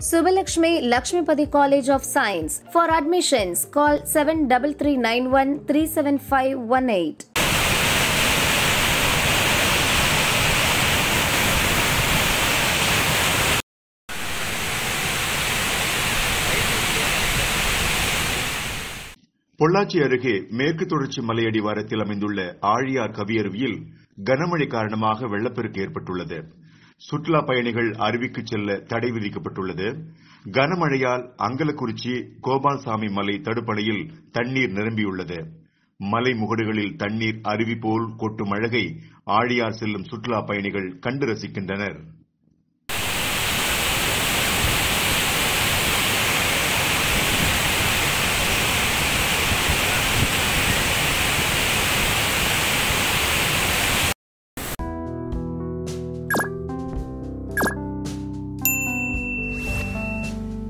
Subalakshmi Lakshmipati College of Science. For admissions, call 73391 37518. Pollachi அருகே மேற்கு தொடர்ச்சி மலையடிவாரத்தில் அமைந்துள்ள ஆழியார் கவியருவியில் கனமழை காரணமாக வெள்ளப்பெருக்கு ஏற்பட்டுள்ளது சுற்றுலா பயணிகள் அருவிக்கு செல்ல தடை விதிக்கப்பட்டுள்ளது கனமழையால் அங்கலக்குறிச்சி கோபால்சாமி மலை தடுப்பணையில் தண்ணீர் நிரம்பியுள்ளது மலை முகடுகளில் தண்ணீர் அருவி போல் கொட்டும் அழகை ஆழியார் செல்லும் சுற்றுலா பயணிகள் கண்டு ரசிக்கின்றனர்